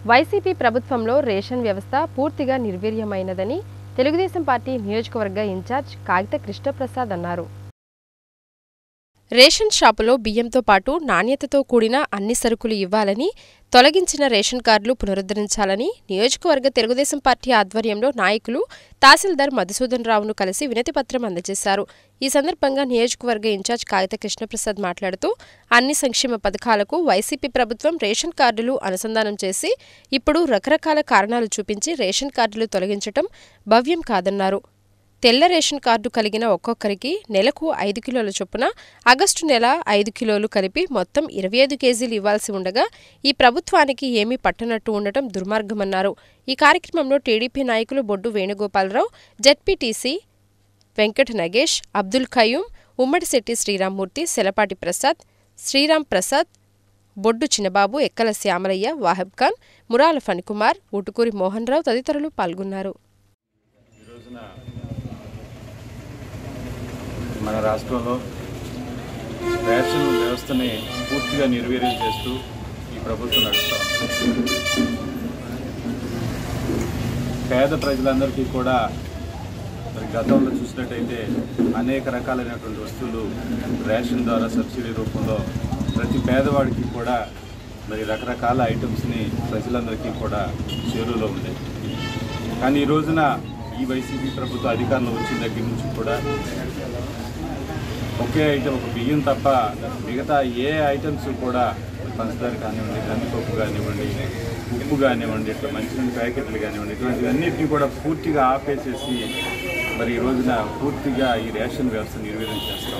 YCP ప్రభుత్వంలో ration వ్యవస్థ పూర్తిగా నిర్వీర్యమైనదని తెలుగుదేశం పార్టీ నియోజకవర్గ ఇన్ఛార్జ్ కాగిత కృష్ణప్రసాద్ అన్నారు రేషన్ షాపులో బియ్యంతో పాటు నాణ్యతతో కూడిన అన్ని సరుకులు ఇవ్వాలని తొలగించిన రేషన్ కార్డులు పునరుద్ధరించాలని నియోజకవర్గ తెలుగుదేశం పార్టీ ఆధ్వర్యంలో నాయకులు తహసీల్దార్ మధుసూదన్ రావును కలిసి వినతిపత్రం అందజేశారు ఈ సందర్భంగా నియోజకవర్గ ఇన్ఛార్జ్ కాగిత కృష్ణప్రసాద్ మాట్లాడుతూ అన్ని సంక్షేమ పథకాలకు వైసీపీ ప్రభుత్వం రేషన్ కార్డులు అనుసంధానం చేసి ఇప్పుడు రకరకాల కారణాలు చూపించి రేషన్ కార్డులు తొలగించటం భవ్యం కాదన్నారు తెల్ల రేషన్ కార్డు కలిగిన ఒక్కొక్కరికి నెలకు ఐదు కిలోల చొప్పున ఆగస్టు నెల ఐదు కిలోలు కలిపి మొత్తం ఇరవై ఐదు కేజీలు ఇవ్వాల్సి ఉండగా ఈ ప్రభుత్వానికి ఏమీ పట్టనట్టు ఉండటం దుర్మార్గమన్నారు ఈ కార్యక్రమంలో టీడీపీ నాయకులు బొడ్డు వేణుగోపాలరావు జెడ్పీటీసీ వెంకట నగేష్ అబ్దుల్ ఖయూం ఉమ్మడిశెట్టి శ్రీరామ్మూర్తి సెలపాటి ప్రసాద్ శ్రీరామ్ ప్రసాద్ బొడ్డు చిన్నబాబు ఎక్కల శ్యామలయ్య వాహబ్ ఖాన్ మురాల ఫణికుమార్ ఊటుకూరి మోహన్ రావు తదితరులు పాల్గొన్నారు మన రాష్ట్రంలో రేషన్ వ్యవస్థని పూర్తిగా నిర్వీర్యం చేస్తూ ఈ ప్రభుత్వం నడుస్తూ ఉంది. పేద ప్రజలందరికీ కూడా మరి గతంలో చూసినట్టయితే అనేక రకాలైనటువంటి వస్తువులు రేషన్ ద్వారా సబ్సిడీ రూపంలో ప్రతి పేదవాడికి కూడా మరి రకరకాల ఐటమ్స్ని ప్రజలందరికీ కూడా చేరువలో ఉండేది కానీ ఈ రోజున ఈ వైసీపీ ప్రభుత్వం అధికారంలో వచ్చిన దగ్గర నుంచి కూడా ఒకే ఐటమ్ ఒక బియ్యం తప్ప మిగతా ఏ ఐటమ్స్ కూడా పంచదార కానివ్వండి కందిపప్పు కానివ్వండి ఉప్పు కానివ్వండి ఇట్లా మంచినీళ్ళ ప్యాకెట్లు కానివ్వండి ఇటువంటివన్నిటిని కూడా పూర్తిగా ఆపేసేసి మరి ఈ రోజున పూర్తిగా ఈ రేషన్ వ్యవస్థ నిర్వీర్యం చేస్తూ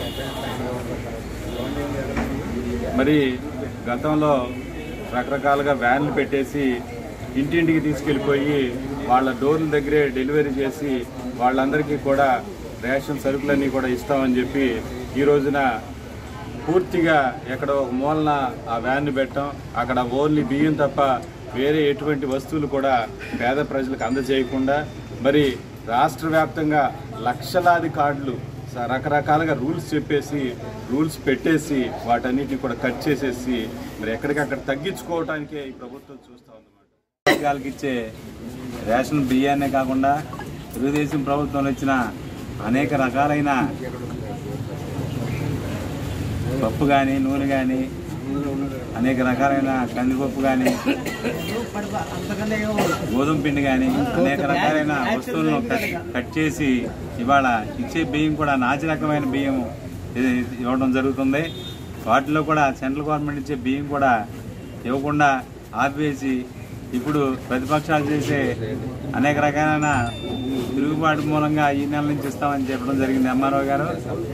మరి గతంలో రకరకాలుగా వ్యాన్లు పెట్టేసి ఇంటింటికి తీసుకెళ్ళిపోయి వాళ్ళ డోర్ల దగ్గరే డెలివరీ చేసి వాళ్ళందరికీ కూడా రేషన్ సరుకులన్నీ కూడా ఇస్తామని చెప్పి ఈ రోజున పూర్తిగా ఎక్కడ ఒక మూలన ఆ వ్యాన్ పెట్టాం అక్కడ ఓన్లీ బియ్యం తప్ప వేరే ఎటువంటి వస్తువులు కూడా పేద ప్రజలకు అందజేయకుండా మరి రాష్ట్ర వ్యాప్తంగా లక్షలాది కార్డులు స- రకరకాలుగా రూల్స్ చెప్పేసి రూల్స్ పెట్టేసి వాటన్నిటిని కూడా కట్ చేసేసి మరి ఎక్కడికక్కడ తగ్గించుకోవటానికే ఈ ప్రభుత్వం చూస్తూ ఉందన్నమాట వర్గాలకు ఇచ్చే రేషన్ బియ్యాన్నే కాకుండా తెలుగుదేశం ప్రభుత్వంలో ఇచ్చిన అనేక రకాలైన పప్పు కానీ నూనె కానీ అనేక రకాలైన కందిపప్పు కానీ గోధుమ పిండి కానీ అనేక రకాలైన వస్తువులను కట్ కట్ చేసి ఇవాళ ఇచ్చే బియ్యం కూడా నాచి రకమైన బియ్యం ఇది ఇవ్వడం జరుగుతుంది వాటిలో కూడా సెంట్రల్ గవర్నమెంట్ ఇచ్చే బియ్యం కూడా ఇవ్వకుండా ఆపివేసి ఇప్పుడు ప్రతిపక్షాలు చేసే అనేక రకాలైన తిరుగుబాటు మూలంగా ఈ నెల నుంచి ఇస్తామని చెప్పడం జరిగింది ఎంఆర్ఓ గారు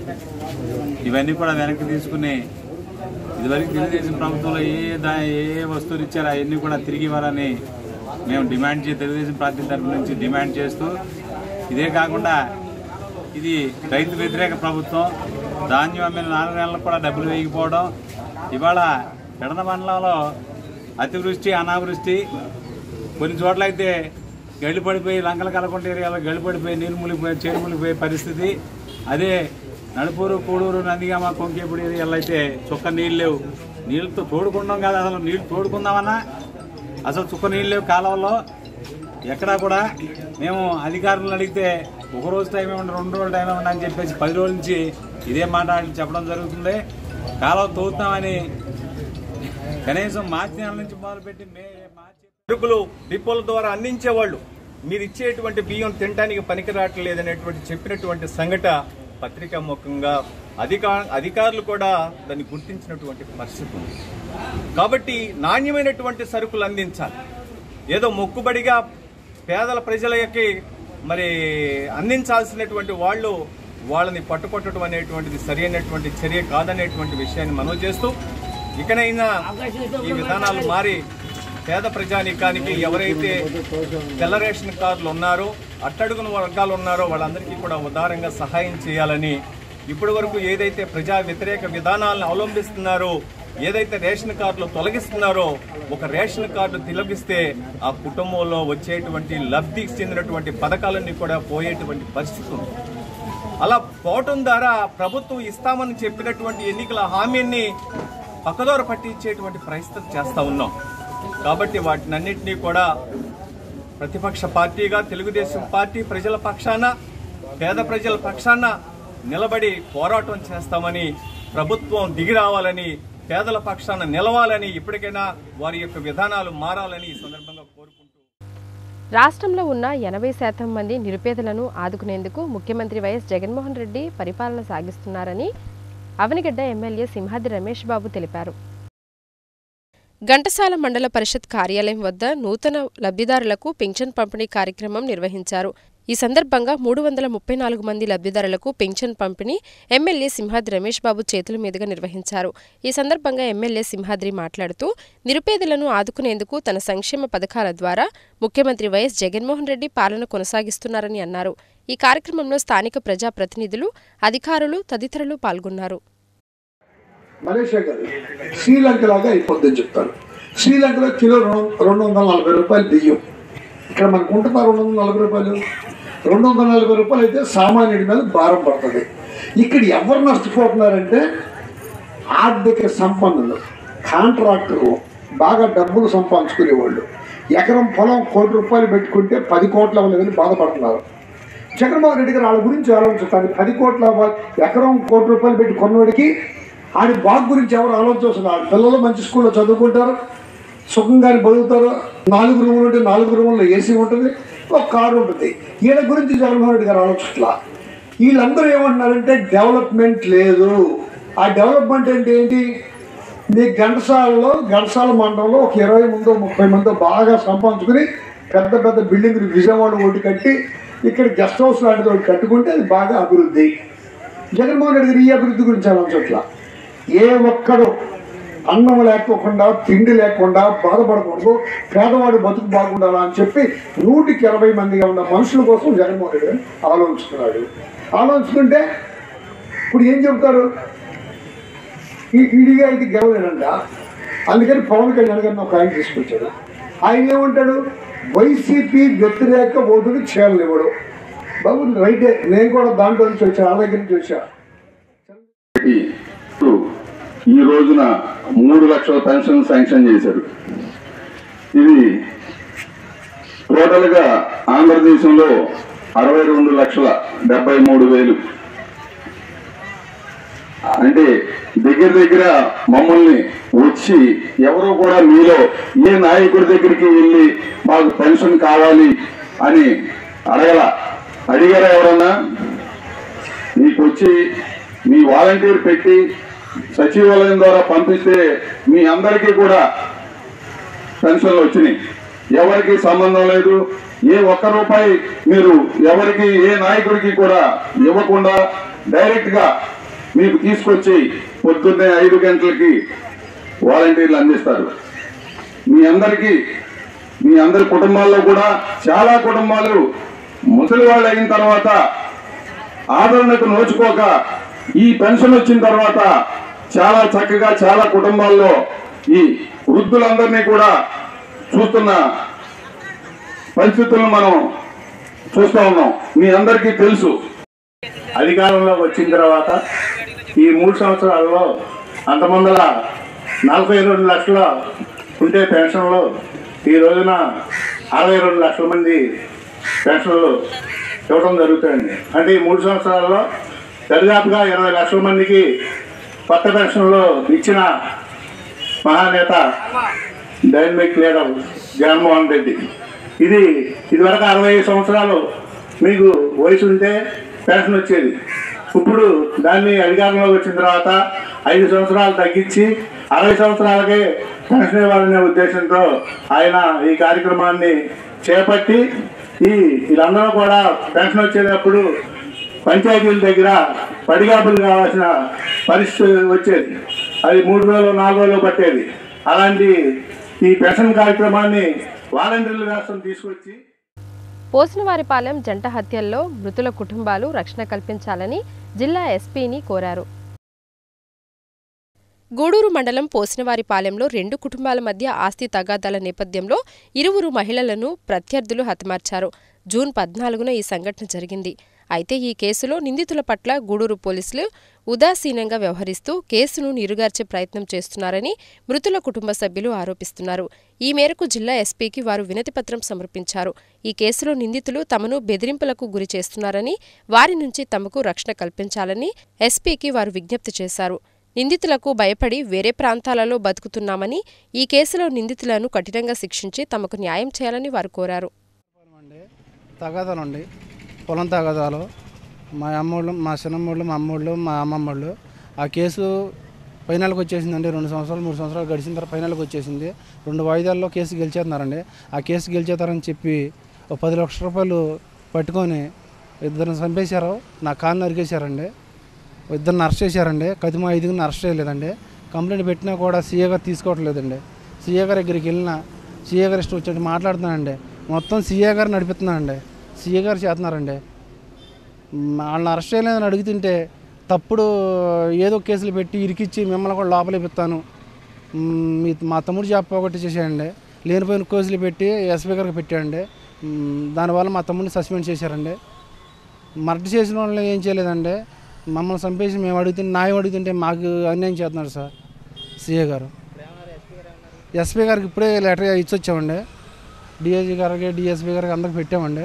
ఇవన్నీ కూడా వెనక్కి తీసుకుని ఇదివరకు తెలుగుదేశం ప్రభుత్వంలో ఏ దా ఏ వస్తువులు ఇచ్చారో అవన్నీ కూడా తిరిగి ఇవ్వాలని మేము డిమాండ్ చే తెలుగుదేశం పార్టీ తరఫు నుంచి డిమాండ్ చేస్తూ ఇదే కాకుండా ఇది రైతు వ్యతిరేక ప్రభుత్వం ధాన్యం అమ్మిన నాలుగు నెలలకు కూడా డబ్బులు వేయకపోవడం ఇవాళ పెడన మండలంలో అతివృష్టి అనావృష్టి కొన్ని చోట్ల అయితే గళ్ళు పడిపోయి లంకల కలకొండ ఏరియాలో గళ్ళు పడిపోయి నీళ్ళు మునిగిపోయి చేరు మునిగిపోయే పరిస్థితి అదే నడుపూరు కూడూరు నందిగామ కొంకేపూడి ఏరియాలో అయితే చుక్క నీళ్ళు లేవు నీళ్ళతో తోడుకుంటాం కదా అసలు నీళ్ళు తోడుకుందామన్నా అసలు చుక్క నీళ్ళు లేవు కాలువలో ఎక్కడా కూడా మేము అధికారులను అడిగితే ఒక రోజు టైం ఇవ్వండి రెండు రోజులు టైం ఇవ్వండి అని చెప్పేసి పది రోజుల నుంచి ఇదే మాట వాళ్ళు చెప్పడం జరుగుతుంది కాలువ తోగుతామని కనీసం మార్చి నెల నుంచి మొదలుపెట్టి మే మార్చి సరుకులు డిపోల ద్వారా అందించేవాళ్ళు మీరు ఇచ్చేటువంటి బియ్యం తినడానికి పనికిరావట్లేదనేటువంటి చెప్పినటువంటి సంఘట పత్రికా ముఖంగా అధికా అధికారులు కూడా దాన్ని గుర్తించినటువంటి పరిస్థితి ఉంది కాబట్టి నాణ్యమైనటువంటి సరుకులు అందించాలి ఏదో మొక్కుబడిగా పేదల ప్రజలకి మరి అందించాల్సినటువంటి వాళ్ళు వాళ్ళని పట్టుకొట్టడం అనేటువంటిది సరైనటువంటి చర్య కాదనేటువంటి విషయాన్ని మనం చేస్తూ ఇకనైనా ఈ విధానాలు మారి పేద ప్రజానీకానికి ఎవరైతే తెల్ల రేషన్ కార్డులు ఉన్నారో అట్టడుగున వర్గాలు ఉన్నారో వాళ్ళందరికీ కూడా ఉదారంగా సహాయం చేయాలని ఇప్పటి వరకు ఏదైతే ప్రజా వ్యతిరేక విధానాలను అవలంబిస్తున్నారో ఏదైతే రేషన్ కార్డులు తొలగిస్తున్నారో ఒక రేషన్ కార్డు తిలగిస్తే ఆ కుటుంబంలో వచ్చేటువంటి లబ్ధికి చెందినటువంటి పథకాలన్నీ కూడా పోయేటువంటి పరిస్థితి ఉంది అలా పోవటం ద్వారా ప్రభుత్వం ఇస్తామని చెప్పినటువంటి ఎన్నికల హామీని పక్కదోర పట్టించేటువంటి పరిస్థితి చేస్తా ఉన్నాం కాబట్టి వాటినన్నింటినీ కూడా ప్రతిపక్ష పార్టీగా తెలుగుదేశం పార్టీ ప్రజల పక్షాన పేద ప్రజల పక్షాన నిలబడి పోరాటం చేస్తామని ప్రభుత్వం దిగి రావాలని పేదల పక్షాన నిలవాలని ఇప్పటికైనా వారి యొక్క విధానాలు మారాలని ఈ సందర్భంగా కోరుకుంటూ రాష్ట్రంలో ఉన్న ఎనభై శాతం మంది నిరుపేదలను ఆదుకునేందుకు ముఖ్యమంత్రి వైఎస్ జగన్మోహన్ రెడ్డి పరిపాలన సాగిస్తున్నారని అవనిగడ్డ ఎమ్మెల్యే సింహాద్రి రమేష్ బాబు తెలిపారు ఘంటసాల మండల పరిషత్ కార్యాలయం వద్ద నూతన లబ్ధిదారులకు పింఛన్ పంపిణీ కార్యక్రమం నిర్వహించారు ఈ సందర్భంగా మూడు వందల ముప్పై నాలుగు మంది లబ్ధిదారులకు పింఛన్ పంపిణీ ఎమ్మెల్యే సింహాద్రి రమేష్ బాబు చేతుల మీదుగా నిర్వహించారు ఈ సందర్భంగా ఎమ్మెల్యే సింహాద్రి మాట్లాడుతూ నిరుపేదలను ఆదుకునేందుకు తన సంక్షేమ పథకాల ద్వారా ముఖ్యమంత్రి వైఎస్ జగన్మోహన్ రెడ్డి పాలన కొనసాగిస్తున్నారని అన్నారు ఈ కార్యక్రమంలో స్థానిక ప్రజాప్రతినిధులు అధికారులు తదితరులు పాల్గొన్నారు మలేషియా కాదు శ్రీలంక లాగా అయిపోద్దని చెప్తారు శ్రీలంకలో కిలో రెండు రెండు వందల నలభై రూపాయలు బియ్యం ఇక్కడ మనకు ఉంటుందా రెండు వందల నలభై రూపాయలు రెండు వందల నలభై రూపాయలు అయితే సామాన్యుడి మీద భారం పడుతుంది ఇక్కడ ఎవరు నష్టపోతున్నారంటే ఆర్థిక సంపన్నులు కాంట్రాక్టర్లు బాగా డబ్బులు సంపాదించుకునేవాళ్ళు ఎకరం పొలం కోటి రూపాయలు పెట్టుకుంటే పది కోట్ల లేదని బాధపడుతున్నారు జగన్మోహన్ రెడ్డి గారు వాళ్ళ గురించి ఆలోచిస్తారు పది కోట్ల వా- ఎకరం కోటి రూపాయలు పెట్టి కొన్నవాడికి ఆడి బాగు గురించి ఎవరు ఆలోచిస్తున్నారు పిల్లలు మంచి స్కూల్లో చదువుకుంటారు సుఖంగా బతుకుతారు నాలుగు రూములు ఉంటే నాలుగు రూముల్లో ఏసీ ఉంటుంది ఒక కారు ఉంటుంది వీళ్ళ గురించి జగన్మోహన్ రెడ్డి గారు ఆలోచించట్లా వీళ్ళందరూ ఏమంటున్నారంటే డెవలప్మెంట్ లేదు ఆ డెవలప్మెంట్ అంటే ఏంటి మీ ఘంటసాలలో ఘంటసాల మండలంలో ఒక ఇరవై మందో ముప్పై మందో బాగా సంపాదించుకుని పెద్ద పెద్ద బిల్డింగ్ విజయవాడ ఒకటి కట్టి ఇక్కడ గెస్ట్ హౌస్ లాంటిది ఒకటి కట్టుకుంటే అది బాగా అభివృద్ధి జగన్మోహన్ రెడ్డి గారు ఈ అభివృద్ధి గురించి ఆలోచించట్ల ఏ ఒక్కడు అన్నం లేకోకుండా తిండి లేకుండా బాధపడకూడదు పేదవాడు బతుకు బాగుండాలా అని చెప్పి నూటికి ఇరవై మందిగా ఉన్న మనుషుల కోసం జగన్మోహన్ రెడ్డి గారు ఆలోచిస్తున్నాడు ఆలోచిస్తుంటే ఇప్పుడు ఏం చెబుతారు ఈ ఇడిగా ఇది గెలవలేనంట అందుకని పవన్ కళ్యాణ్ గారిని ఒక ఆయన తీసుకొచ్చాడు ఆయన ఏమంటాడు వైసీపీ వ్యతిరేక ఓటుని చేయలేవాడు బాబు రైటే నేను కూడా దాంట్లో నుంచి వచ్చా ఆ దగ్గర నుంచి వచ్చా ఇప్పుడు ఈ రోజున మూడు లక్షల పెన్షన్ శాంక్షన్ చేశారు ఇది టోటల్ గా ఆంధ్రదేశంలో అరవై రెండు లక్షల డెబ్బై మూడు వేలు అంటే దగ్గర దగ్గర మమ్మల్ని వచ్చి ఎవరో కూడా మీలో ఏ నాయకుడి దగ్గరికి వెళ్ళి మాకు పెన్షన్ కావాలి అని అడగల అడిగారా ఎవరన్నా మీకు వచ్చి మీ వాలంటీర్ పెట్టి సచివాలయం ద్వారా పంపిస్తే మీ అందరికీ కూడా పెన్షన్లు వచ్చినాయి ఎవరికి సంబంధం లేదు ఏ ఒక్క రూపాయి మీరు ఎవరికి ఏ నాయకుడికి కూడా ఇవ్వకుండా డైరెక్ట్ గా మీకు తీసుకొచ్చి పొద్దున్నే ఐదు గంటలకి వాలంటీర్లు అందిస్తారు మీ అందరికీ మీ అందరి కుటుంబాల్లో కూడా చాలా కుటుంబాలు ముసలి వాళ్ళు అయిన తర్వాత ఆదరణకు నోచుకోక ఈ పెన్షన్ వచ్చిన తర్వాత చాలా చక్కగా చాలా కుటుంబాల్లో ఈ వృద్ధులందరినీ కూడా చూస్తున్న పరిస్థితులను మనం చూస్తూ ఉన్నాం మీ అందరికీ తెలుసు అధికారంలోకి వచ్చిన తర్వాత ఈ మూడు సంవత్సరాల్లో అంతమందల నలభై రెండు లక్షల ఉంటే పెన్షన్లు ఈ రోజున అరవై రెండు లక్షల మంది పెన్షన్లు ఇవ్వడం జరుగుతుంది అంటే ఈ మూడు సంవత్సరాల్లో దరిదాపుగా ఇరవై లక్షల మందికి కొత్త పెన్షన్లు ఇచ్చిన మహానేత డైనమిక్ లీడర్ జగన్మోహన్ రెడ్డి ఇది ఇదివరకు అరవై సంవత్సరాలు మీకు వయసు ఉంటే పెన్షన్ వచ్చేది ఇప్పుడు దాన్ని అధికారంలోకి వచ్చిన తర్వాత ఐదు సంవత్సరాలు తగ్గించి అరవై సంవత్సరాలకే పెన్షన్ ఇవ్వాలనే ఉద్దేశంతో ఆయన ఈ కార్యక్రమాన్ని చేపట్టి ఈ వీళ్ళందరూ కూడా పెన్షన్ వచ్చేటప్పుడు పంచాయతీల దగ్గర పడిగాపులు కావాల్సిన పరిస్థితి వచ్చేది అది మూడు రోజులు నాలుగు రోజులు పట్టేది అలాంటి ఈ పెన్షన్ కార్యక్రమాన్ని వాలంటీర్ల వ్యవస్థను తీసుకొచ్చి పోసినవారిపాలెం జంట హత్యల్లో మృతుల కుటుంబాలు రక్షణ కల్పించాలని జిల్లా ఎస్పీని కోరారు గూడూరు మండలం పోసినవారిపాలెంలో రెండు కుటుంబాల మధ్య ఆస్తి తగాదాల నేపథ్యంలో ఇరువురు మహిళలను ప్రత్యర్థులు హతమార్చారు జూన్ పద్నాలుగున ఈ సంఘటన జరిగింది అయితే ఈ కేసులో నిందితుల పట్ల గూడూరు పోలీసులు ఉదాసీనంగా వ్యవహరిస్తూ కేసును నీరుగార్చే ప్రయత్నం చేస్తున్నారని మృతుల కుటుంబ సభ్యులు ఆరోపిస్తున్నారు ఈ మేరకు జిల్లా ఎస్పీకి వారు వినతిపత్రం సమర్పించారు ఈ కేసులో నిందితులు తమను బెదిరింపులకు గురి చేస్తున్నారని వారి నుంచి తమకు రక్షణ కల్పించాలని ఎస్పీకి వారు విజ్ఞప్తి చేశారు నిందితులకు భయపడి వేరే ప్రాంతాలలో బతుకుతున్నామని ఈ కేసులో నిందితులను కఠినంగా శిక్షించి తమకు న్యాయం చేయాలని వారు కోరారు అండి తగాదాలు అండి పొలం తగాదాలు మా అమ్మోళ్ళు మా చిన్నమ్మోళ్ళు మా అమ్మోళ్ళు మా అమ్మమ్మోళ్ళు ఆ కేసు ఫైనల్కి వచ్చేసిందండి రెండు సంవత్సరాలు మూడు సంవత్సరాలు గడిచిన తర్వాత ఫైనల్కి వచ్చేసింది రెండు వాయిదాల్లో కేసు గెలిచేస్తున్నారండి ఆ కేసు గెలిచేస్తారని చెప్పి ఒక పది లక్షల రూపాయలు పట్టుకొని ఇద్దరిని చంపేశారు నా కాళ్ళు నరికేశారండి ఇద్దరిని అరెస్ట్ చేశారండి కదిమ ఐదుగురిని అరెస్ట్ చేయలేదండి కంప్లైంట్ పెట్టినా కూడా సీఏ గారు తీసుకోవట్లేదండి సీఏ గారి దగ్గరికి వెళ్ళినా సీఏ గారు ఇష్టం వచ్చి మాట్లాడుతున్నానండి మొత్తం సీఏ గారు నడిపిస్తున్నానండి సీఏ గారు చేస్తున్నారండి మ్, వాళ్ళని అరెస్ట్ చేయలేదని అడుగుతుంటే తప్పుడు ఏదో కేసులు పెట్టి ఇరికిచ్చి మిమ్మల్ని కూడా లోపలిపిస్తాను మీ మా తమ్ముడు జాబ్ పోగొట్టి చేసేయండి లేనిపోయిన కేసులు పెట్టి ఎస్పీ గారికి పెట్టాడండి మ్, దానివల్ల మా తమ్ముడిని సస్పెండ్ చేశారండి మర్డర్ చేసిన వాళ్ళని ఏం చేయలేదండి మమ్మల్ని చంపేసి మేము అడుగుతుంటే న్యాయం అడుగుతుంటే మాకు అన్యాయం చేస్తున్నారు సార్ సీఏ గారు ఎస్పీ గారికి ఇప్పుడే లెటర్ ఇచ్చి వచ్చామండి డిఎస్పీ గారికి డిఎస్పీ గారికి అందరికి పెట్టామండి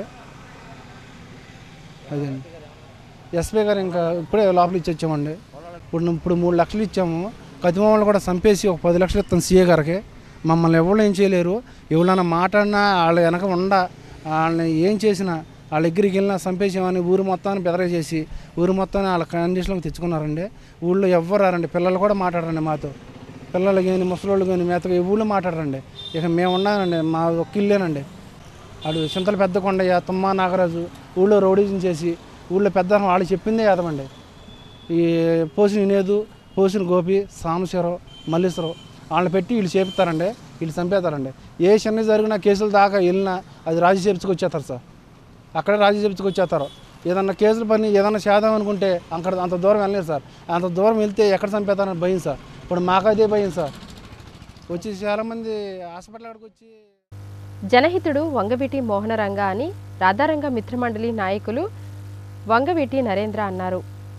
అదండి ఎస్పీ గారు ఇంకా ఇప్పుడే లోపల ఇచ్చి వచ్చామండి ఇప్పుడు ఇప్పుడు మూడు లక్షలు ఇచ్చాము కతిమామలు కూడా చంపేసి ఒక పది లక్షలు ఇస్తాం సీఏ గారికి మమ్మల్ని ఎవరు ఏం చేయలేరు ఎవరైనా మాట్లాడినా వాళ్ళ వెనక ఉండ వాళ్ళని ఏం చేసినా వాళ్ళ దగ్గరికి వెళ్ళినా చంపేసామని ఊరు మొత్తాన్ని బెదర చేసి ఊరు మొత్తాన్ని వాళ్ళ కండిషన్లోకి తెచ్చుకున్నారండి ఊళ్ళో ఎవ్వరు రారండి పిల్లలు కూడా మాట్లాడరండి మాతో పిల్లలు కానీ ముసలోళ్ళు కానీ మేతగా ఊళ్ళో మాట్లాడరండి ఇక మేము ఉన్నానండి మా ఒక్క ఇల్లేనండి వాడు చింతల పెద్ద కొండయ్య తుమ్మ నాగరాజు ఊళ్ళో రౌడీజం చేసి ఊళ్ళో పెద్ద వాళ్ళు చెప్పిందే యాదమండి ఈ పోసిన వినేదు పోసిన గోపి సాంబశివరావు మల్లేశ్వరరావు వాళ్ళని పెట్టి వీళ్ళు చేపుతారండి వీళ్ళు చంపేస్తారండి ఏ చిన్న జరిగిన కేసుల దాకా వెళ్ళినా అది రాజీ చేపించుకొచ్చేస్తారు సార్ అక్కడే రాజీ చేపించుకొచ్చేస్తారు ఏదన్నా కేసులు పని ఏదన్నా చేద్దాం అనుకుంటే అక్కడ అంత దూరం వెళ్ళలేదు సార్ అంత దూరం వెళ్తే ఎక్కడ చంపేస్తారని భయం సార్ ఇప్పుడు మాకైతే భయం సార్ వచ్చి చాలామంది హాస్పిటల్ కాడికి వచ్చి జనహితుడు వంగవీటి మోహనరంగ అని రాధారంగ మిత్రమండలి నాయకులు వంగవీటి నరేంద్ర అన్నారు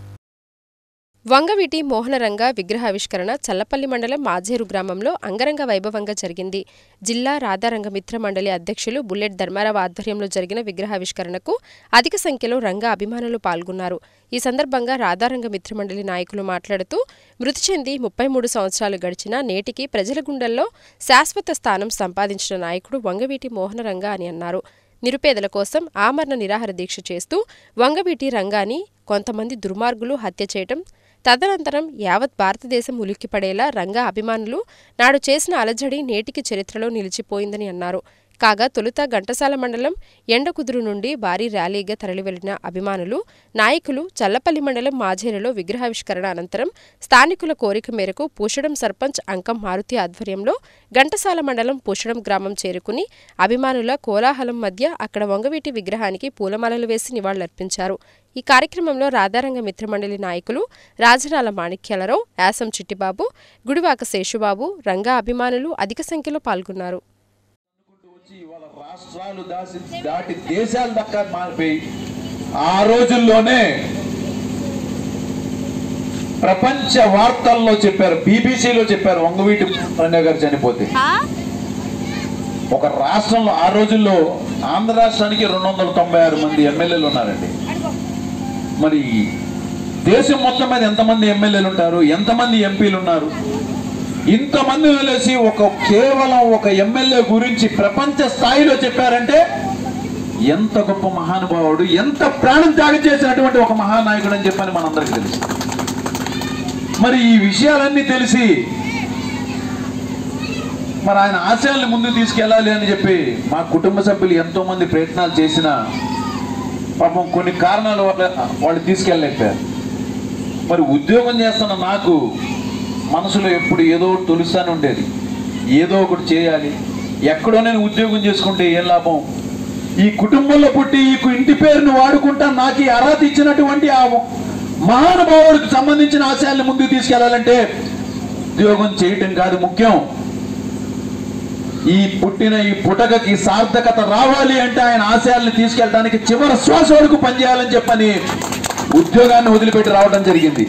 వంగవీటి మోహనరంగ విగ్రహావిష్కరణ చల్లపల్లి మండలం మాజేరు గ్రామంలో అంగరంగ వైభవంగా జరిగింది జిల్లా రాధారంగ మిత్ర మండలి అధ్యక్షులు బుల్లెట్ ధర్మారావు ఆధ్వర్యంలో జరిగిన విగ్రహావిష్కరణకు అధిక సంఖ్యలో రంగ అభిమానులు పాల్గొన్నారు ఈ సందర్భంగా రాధారంగ మిత్రమండలి నాయకులు మాట్లాడుతూ మృతి చెంది ముప్పై మూడు సంవత్సరాలు గడిచినా నేటికి ప్రజల గుండెల్లో శాశ్వత స్థానం సంపాదించిన నాయకుడు వంగవీటి మోహనరంగ అని అన్నారు నిరుపేదల కోసం ఆమరణ నిరాహార దీక్ష చేస్తూ వంగవీటి రంగాన్ని కొంతమంది దుర్మార్గులు హత్య చేయటం తదనంతరం యావత్ భారతదేశం ఉలిక్కిపడేలా రంగా అభిమానులు నాడు చేసిన అలజడి నేటికి చరిత్రలో నిలిచిపోయిందని అన్నారు కాగా తొలుత ఘంటసాల మండలం ఎండకుదురు నుండి భారీ ర్యాలీగా తరలివెళ్లిన అభిమానులు నాయకులు చల్లపల్లి మండలం మాజేరులో విగ్రహావిష్కరణ అనంతరం స్థానికుల కోరిక మేరకు పూషడం సర్పంచ్ అంకం మారుతి ఆధ్వర్యంలో ఘంటసాల మండలం పూషడం గ్రామం చేరుకుని అభిమానుల కోలాహలం మధ్య అక్కడ వంగవీటి విగ్రహానికి పూలమాలలు వేసి నివాళులర్పించారు ఈ కార్యక్రమంలో రాధారంగ మిత్రమండలి నాయకులు రాజనాల మాణిక్యాలరావు యాసం చిట్టిబాబు గుడివాక శేషుబాబు రంగా అభిమానులు అధిక సంఖ్యలో పాల్గొన్నారు వచ్చి వాళ్ళ రాష్ట్రాలు దాసి దాటి దేశాలు దక్కా మారిపోయి ఆ రోజుల్లోనే ప్రపంచ వార్తల్లో చెప్పారు బీబీసీలో చెప్పారు వంగవీటి రంగ గారు చనిపోతే ఒక రాష్ట్రంలో ఆ రోజుల్లో ఆంధ్ర రాష్ట్రానికి రెండు వందల తొంభై ఆరు మంది ఎమ్మెల్యేలు ఉన్నారండి మరి దేశం మొత్తం మీద ఎంతమంది ఎమ్మెల్యేలు ఉంటారు ఎంతమంది ఎంపీలు ఉన్నారు ఇంతమంది కలిసి ఒక కేవలం ఒక ఎమ్మెల్యే గురించి ప్రపంచ స్థాయిలో చెప్పారంటే ఎంత గొప్ప మహానుభావుడు ఎంత ప్రాణం త్యాగం చేసినటువంటి ఒక మహానాయకుడు అని చెప్పని మనందరికీ తెలుసు మరి ఈ విషయాలన్నీ తెలిసి మరి ఆయన ఆశయాల్ని ముందుకు తీసుకెళ్ళాలి అని చెప్పి మా కుటుంబ సభ్యులు ఎంతో మంది ప్రయత్నాలు చేసిన పాపం కొన్ని కారణాల వల్ల వాళ్ళు తీసుకెళ్ళలేకపోయారు మరి ఉద్యోగం చేస్తున్న నాకు మనసులో ఎప్పుడు ఏదో ఒకటి తొలుస్తానే ఉండేది ఏదో ఒకటి చేయాలి ఎక్కడో నేను ఉద్యోగం చేసుకుంటే ఏం లాభం ఈ కుటుంబంలో పుట్టి ఈ కు- ఇంటి పేరును వాడుకుంటా నాకు ఈ అర్హత ఇచ్చినటువంటి ఆ మహానుభావుడికి సంబంధించిన ఆశయాల్ని ముందుకు తీసుకెళ్లాలంటే ఉద్యోగం చేయటం కాదు ముఖ్యం ఈ పుట్టిన ఈ పుటకకి సార్థకత రావాలి అంటే ఆయన ఆశయాల్ని తీసుకెళ్ళడానికి చివరి శ్వాస వరకు పనిచేయాలని చెప్పని ఉద్యోగాన్ని వదిలిపెట్టి రావడం జరిగింది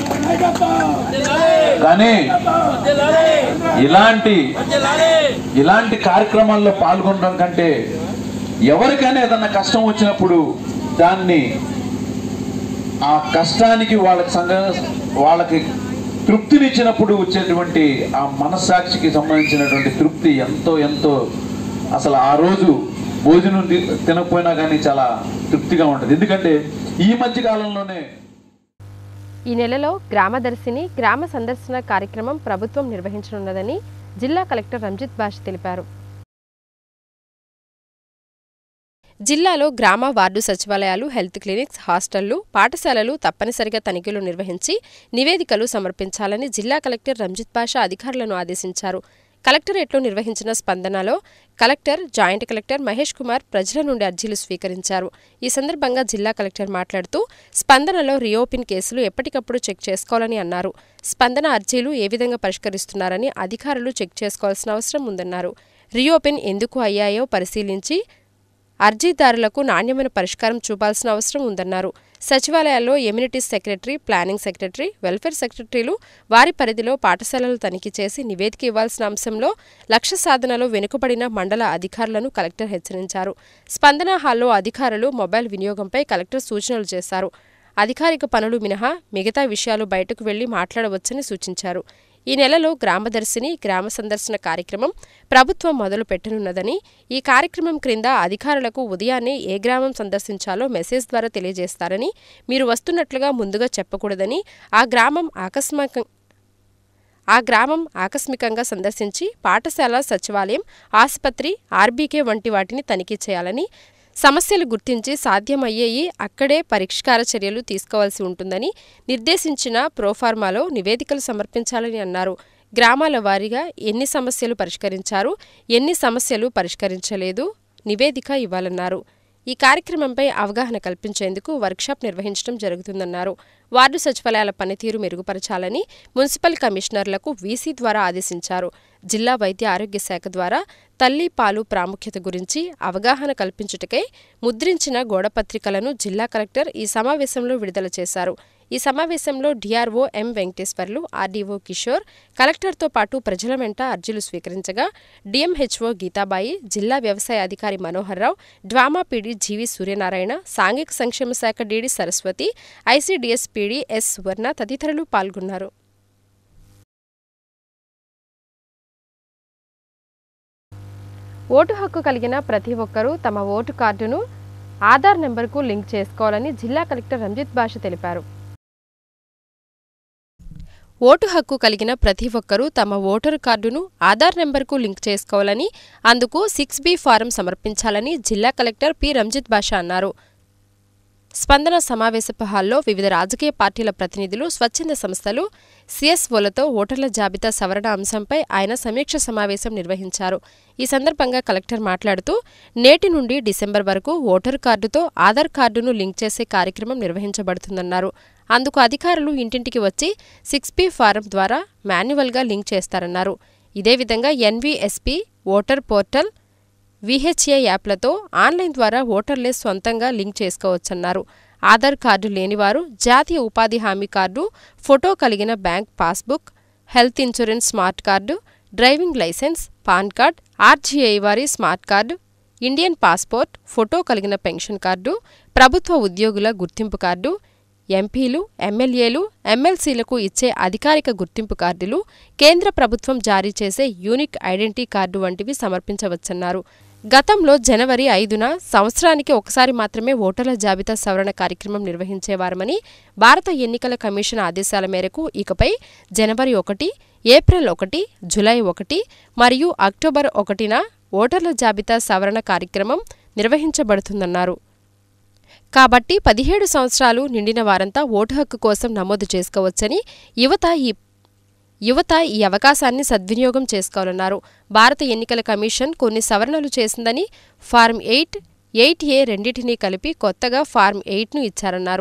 కానీ ఇలాంటి ఇలాంటి కార్యక్రమాల్లో పాల్గొనడం కంటే ఎవరికైనా ఏదన్నా కష్టం వచ్చినప్పుడు దాన్ని ఆ కష్టానికి వాళ్ళకి సంగ వాళ్ళకి తృప్తినిచ్చినప్పుడు వచ్చేటువంటి ఆ మనస్సాక్షికి సంబంధించినటువంటి తృప్తి ఎంతో ఎంతో అసలు ఆ రోజు భోజనం తి- తినకపోయినా కానీ చాలా తృప్తిగా ఉంటుంది ఎందుకంటే ఈ మధ్య కాలంలోనే ఈ నెలలో గ్రామదర్శిని గ్రామ సందర్శన కార్యక్రమం ప్రభుత్వం నిర్వహించనున్నదని జిల్లా కలెక్టర్ రంజిత్ బాష్ తెలిపారు జిల్లాలో గ్రామ వార్డు సచివాలయాలు హెల్త్ క్లినిక్స్ హాస్టళ్లు పాఠశాలలు తప్పనిసరిగా తనిఖీలు నిర్వహించి నివేదికలు సమర్పించాలని జిల్లా కలెక్టర్ రంజిత్ బాషా అధికారులను ఆదేశించారు కలెక్టరేట్లో నిర్వహించిన స్పందనలో collector joint collector Mahesh Kumar ప్రజల నుండి అర్జీలు స్వీకరించారు ఈ సందర్భంగా జిల్లా కలెక్టర్ మాట్లాడుతూ స్పందనలో రీఓపెన్ కేసులు ఎప్పటికప్పుడు చెక్ చేసుకోవాలని అన్నారు స్పందన అర్జీలు ఏ విధంగా పరిష్కరిస్తున్నారని అధికారులు చెక్ చేసుకోవాల్సిన అవసరం ఉందన్నారు రీఓపెన్ ఎందుకు అయ్యాయో పరిశీలించి అర్జీదారులకు నాణ్యమైన పరిష్కారం చూపాల్సిన అవసరం ఉందన్నారు సచివాలయాల్లో amenities secretary planning secretary welfare సెక్రటరీలు వారి పరిధిలో పాఠశాలలు తనిఖీ చేసి నివేదిక ఇవ్వాల్సిన అంశంలో లక్ష్య సాధనలో వెనుకబడిన మండల అధికారులను కలెక్టర్ హెచ్చరించారు స్పందన హాల్లో అధికారులు మొబైల్ వినియోగంపై కలెక్టర్ సూచనలు చేశారు అధికారిక పనులు మినహా మిగతా విషయాలు బయటకు వెళ్లి మాట్లాడవచ్చని సూచించారు ఈ నెలలో గ్రామదర్శిని గ్రామ సందర్శన కార్యక్రమం ప్రభుత్వం మొదలు పెట్టనున్నదని ఈ కార్యక్రమం క్రింద అధికారులకు ఉదయాన్నే ఏ గ్రామం సందర్శించాలో మెసేజ్ ద్వారా తెలియజేస్తారని మీరు వస్తున్నట్లుగా ముందుగా చెప్పకూడదని ఆ గ్రామం ఆకస్మిక ఆ గ్రామం ఆకస్మికంగా సందర్శించి పాఠశాల సచివాలయం ఆసుపత్రి ఆర్బీకే వంటి వాటిని తనిఖీ చేయాలని సమస్యలు గుర్తించి సాధ్యమయ్యేయి అక్కడే పరిష్కార చర్యలు తీసుకోవాల్సి ఉంటుందని నిర్దేశించిన ప్రోఫార్మాలో నివేదికలు సమర్పించాలని అన్నారు గ్రామాల వారీగా ఎన్ని సమస్యలు పరిష్కరించారు ఎన్ని సమస్యలు పరిష్కరించలేదు నివేదిక ఇవ్వాలన్నారు ఈ కార్యక్రమంపై అవగాహన కల్పించేందుకు వర్క్షాప్ నిర్వహించడం జరుగుతుందన్నారు వార్డు సచివాలయాల పనితీరు మెరుగుపరచాలని మున్సిపల్ కమిషనర్లకు వీసీ ద్వారా ఆదేశించారు జిల్లా వైద్య ఆరోగ్య శాఖ ద్వారా తల్లి పాలు ప్రాముఖ్యత గురించి అవగాహన కల్పించుటకై ముద్రించిన గోడపత్రికలను జిల్లా కలెక్టర్ ఈ సమావేశంలో విడుదల చేశారు ఈ సమావేశంలో DRO M Venkateswarlu RDO Kishore కలెక్టర్తో పాటు ప్రజల వెంట అర్జీలు స్వీకరించగా డిఎంహెచ్ఓ గీతాబాయి జిల్లా వ్యవసాయ అధికారి Manohar Rao DWAMA PD GV Suryanarayana సాంఘిక సంక్షేమ శాఖ DD Saraswati ICDS PD S Suvarna తదితరులు పాల్గొన్నారు ఓటు హక్కు కలిగిన ప్రతి ఒక్కరూ తమ ఓటు కార్డును ఆధార్ నెంబర్కు లింక్ చేసుకోవాలని జిల్లా కలెక్టర్ రంజిత్ భాష తెలిపారు ఓటు హక్కు కలిగిన ప్రతి ఒక్కరూ తమ ఓటరు కార్డును ఆధార్ నెంబర్కు లింక్ చేసుకోవాలని అందుకు సిక్స్ బి ఫారం సమర్పించాలని జిల్లా కలెక్టర్ పి రంజిత్ భాష అన్నారు స్పందన సమావేశపు హాల్లో వివిధ రాజకీయ పార్టీల ప్రతినిధులు స్వచ్ఛంద సంస్థలు సిఎస్ఓలతో ఓటర్ల జాబితా సవరణ అంశంపై ఆయన సమీక్ష సమావేశం నిర్వహించారు ఈ సందర్భంగా కలెక్టర్ మాట్లాడుతూ నేటి నుండి డిసెంబర్ వరకు ఓటరు కార్డుతో ఆధార్ కార్డును లింక్ చేసే కార్యక్రమం నిర్వహించబడుతుందన్నారు అందుకు అధికారులు ఇంటింటికి వచ్చి సిక్స్ పి ఫారం ద్వారా మాన్యువల్గా లింక్ చేస్తారన్నారు ఇదే విధంగా ఎన్వీఎస్పీ ఓటర్ పోర్టల్ విహెచ్ఏ యాప్లతో ఆన్లైన్ ద్వారా ఓటర్లే సొంతంగా లింక్ చేసుకోవచ్చన్నారు ఆధార్ కార్డు లేనివారు జాతీయ ఉపాధి హామీ కార్డు ఫోటో కలిగిన bank passbook health insurance smart card driving licence PAN card RGI వారి smart card Indian passport photo కలిగిన పెన్షన్ కార్డు ప్రభుత్వ ఉద్యోగుల గుర్తింపు కార్డు ఎంపీలు ఎమ్మెల్యేలు ఎమ్మెల్సీలకు ఇచ్చే అధికారిక గుర్తింపు కార్డులు కేంద్ర ప్రభుత్వం జారీ చేసే యూనిక్ ఐడెంటిటీ కార్డు వంటివి సమర్పించవచ్చన్నారు గతంలో జనవరి ఐదున సంవత్సరానికి ఒకసారి మాత్రమే ఓటర్ల జాబితా సవరణ కార్యక్రమం నిర్వహించేవారమని భారత ఎన్నికల కమిషన్ ఆదేశాల మేరకు ఇకపై జనవరి ఒకటి ఏప్రిల్ ఒకటి జులై ఒకటి మరియు అక్టోబర్ ఒకటిన ఓటర్ల జాబితా సవరణ కార్యక్రమం నిర్వహించబడుతుందన్నారు కాబట్టి పదిహేడు సంవత్సరాలు నిండిన వారంతా ఓటు హక్కు కోసం నమోదు చేసుకోవచ్చని యువత ఈ యువత ఈ అవకాశాన్ని సద్వినియోగం చేసుకోవాలన్నారు భారత ఎన్నికల కమిషన్ కొన్ని సవరణలు చేసిందని ఫార్మ్ ఎయిట్ ఎయిట్ ఏ రెండింటినీ కలిపి కొత్తగా ఫార్మ్ ఎయిట్ను ఇచ్చారన్నారు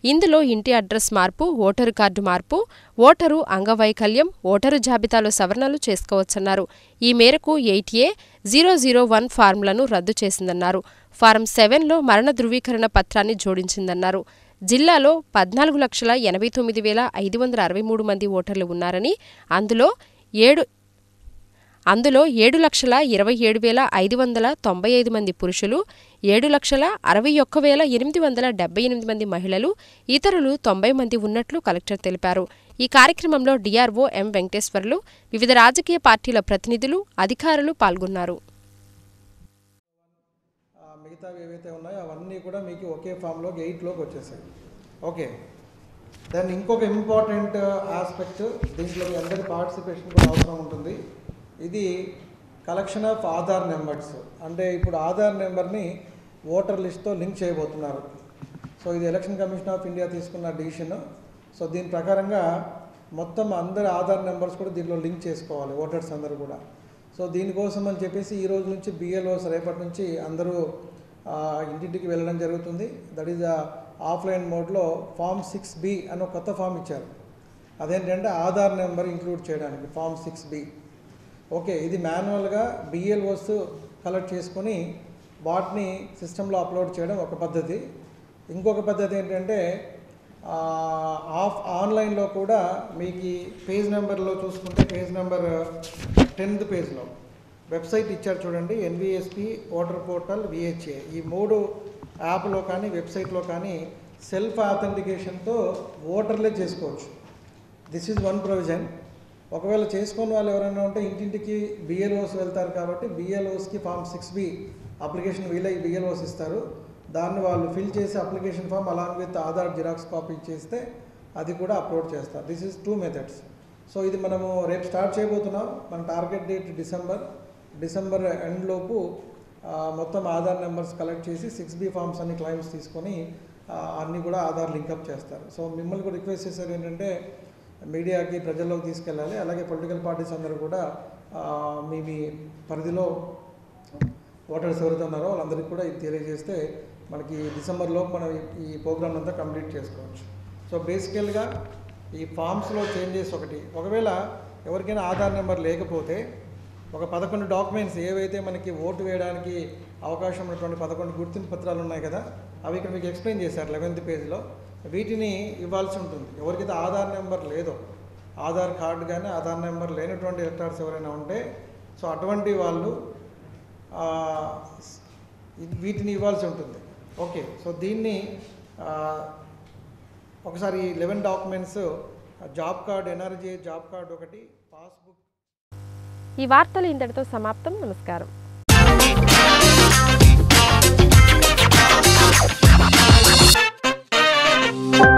ఇందులో ఇంటి అడ్రస్ మార్పు ఓటరు కార్డు మార్పు ఓటరు అంగవైకల్యం ఓటరు జాబితాలో సవరణలు చేసుకోవచ్చన్నారు ఈ మేరకు eight A zero zero one ఫార్ములను రద్దు చేసిందన్నారు ఫారం సెవెన్లో మరణ ధృవీకరణ పత్రాన్ని జోడించిందన్నారు జిల్లాలో పద్నాలుగు లక్షల ఎనభై తొమ్మిది వేల ఐదు వందల అరవై మూడు మంది ఓటర్లు ఉన్నారని అందులో ఏడు అందులో ఏడు లక్షల ఇరవై ఏడు వేల ఐదు వందల తొంభై ఐదు మంది పురుషులు ఏడు లక్షల అరవై ఒక్క వేల ఎనిమిది వందల డెబ్బై ఎనిమిది మంది మహిళలు ఇతరులు తొంభై మంది ఉన్నట్లు కలెక్టర్ తెలిపారు ఈ కార్యక్రమంలో డిఆర్ఓ ఎం వెంకటేశ్వర్లు వివిధ రాజకీయ పార్టీల ప్రతినిధులు అధికారులు పాల్గొన్నారు ఆ మిగతావి ఏవైతే ఉన్నాయో అవన్నీ కూడా మీకు ఒకే ఫామ్లోకి ఎయిట్లోకి వచ్చేసాయి ఓకే దెన్ ఇంకొక ఇంపార్టెంట్ ఆస్పెక్ట్ దీంట్లో మీ అందరి పార్టిసిపేషన్ కూడా అవసరం ఉంటుంది ఇది కలెక్షన్ ఆఫ్ ఆధార్ నెంబర్స్ అంటే ఇప్పుడు ఆధార్ నెంబర్ని ఓటర్ లిస్ట్తో లింక్ చేయబోతున్నారు సో ఇది ఎలక్షన్ కమిషన్ ఆఫ్ ఇండియా తీసుకున్న డిసిషన్ సో దీని ప్రకారంగా మొత్తం అందరి ఆధార్ నెంబర్స్ కూడా దీనిలో లింక్ చేసుకోవాలి ఓటర్స్ అందరూ కూడా సో దీనికోసం అని చెప్పేసి ఈ రోజు నుంచి బిఎల్ఓస్ రేపటి నుంచి అందరూ ఆ, ఇంటింటికి వెళ్ళడం జరుగుతుంది దట్ ఈజ్ ఆఫ్లైన్ మోడ్లో ఫామ్ సిక్స్ బి అని ఒక కొత్త ఫామ్ ఇచ్చారు అదేంటంటే ఆధార్ నెంబర్ ఇంక్లూడ్ చేయడానికి ఫామ్ సిక్స్ బి ఓకే ఇది మాన్యువల్గా బిఎల్ఓస్ కలెక్ట్ చేసుకొని వాటిని సిస్టంలో అప్లోడ్ చేయడం ఒక పద్ధతి ఇంకొక పద్ధతి ఏంటంటే ఆ, ఆఫ్ ఆన్లైన్లో కూడా మీకు ఈ పేజ్ నెంబర్లో చూసుకుంటే పేజ్ నెంబర్ టెన్త్ పేజ్లో వెబ్సైట్ ఇచ్చారు చూడండి ఎన్విఎస్పి ఓటర్ పోర్టల్ విహెచ్ఏ ఈ మూడు యాప్లో కానీ వెబ్సైట్లో కానీ సెల్ఫ్ ఆథెంటికేషన్తో ఓటర్లే చేసుకోవచ్చు దిస్ ఈజ్ వన్ ప్రొవిజన్ ఒకవేళ చేసుకున్న వాళ్ళు ఎవరైనా ఉంటే ఇంటింటికి బిఎల్ఓస్ వెళ్తారు కాబట్టి బిఎల్ఓస్కి ఫామ్ సిక్స్ బి అప్లికేషన్ వీళ్ళ బిఎల్ఓస్ ఇస్తారు దాన్ని వాళ్ళు ఫిల్ చేసి application form along with Aadhaar xerox copy చేస్తే అది కూడా అప్లోడ్ చేస్తారు this is two methods so ఇది మనము రేపు స్టార్ట్ చేయబోతున్నాం మన target date December December end లోపు ఆ, మొత్తం ఆధార్ నెంబర్స్ కలెక్ట్ చేసి సిక్స్ బి ఫామ్స్ అన్ని క్లైమ్స్ తీసుకొని ఆ, అన్నీ కూడా ఆధార్ లింకప్ చేస్తారు సో మిమ్మల్ని కూడా రిక్వెస్ట్ చేశారు ఏంటంటే మీడియాకి ప్రజల్లోకి తీసుకెళ్ళాలి అలాగే పొలిటికల్ పార్టీస్ అందరూ కూడా ఆ, మీ మీ పరిధిలో ఓటర్స్ ఎవరైతే ఉన్నారో వాళ్ళందరికీ కూడా ఇది తెలియజేస్తే మనకి డిసెంబర్లో మనం ఈ- ఈ ప్రోగ్రామ్ అంతా కంప్లీట్ చేసుకోవచ్చు సో బేసికల్గా ఈ ఫామ్స్లో చేంజెస్ ఒకటి ఒకవేళ ఎవరికైనా ఆధార్ నెంబర్ లేకపోతే ఒక పదకొండు డాక్యుమెంట్స్ ఏవైతే మనకి ఓటు వేయడానికి అవకాశం ఉన్నటువంటి పదకొండు గుర్తింపు పత్రాలు ఉన్నాయి కదా అవి ఇక్కడ మీకు ఎక్స్ప్లెయిన్ చేశారు లెవెన్త్ పేజ్లో వీటిని ఇవ్వాల్సి ఉంటుంది ఎవరికైతే ఆధార్ నెంబర్ లేదో ఆధార్ కార్డు కానీ ఆధార్ నెంబర్ లేనటువంటి ఎలక్టర్స్ ఎవరైనా ఉంటే సో అటువంటి వాళ్ళు ఆ, ఇది- వీటిని ఇవ్వాల్సి ఉంటుంది ఓకే సో దీన్ని ఆ, ఒకసారి eleven documents job card NRG job card ఒకటి పాస్బుక్ ఈ వార్తలు ఇంతటితో సమాప్తం నమస్కారం Thank you.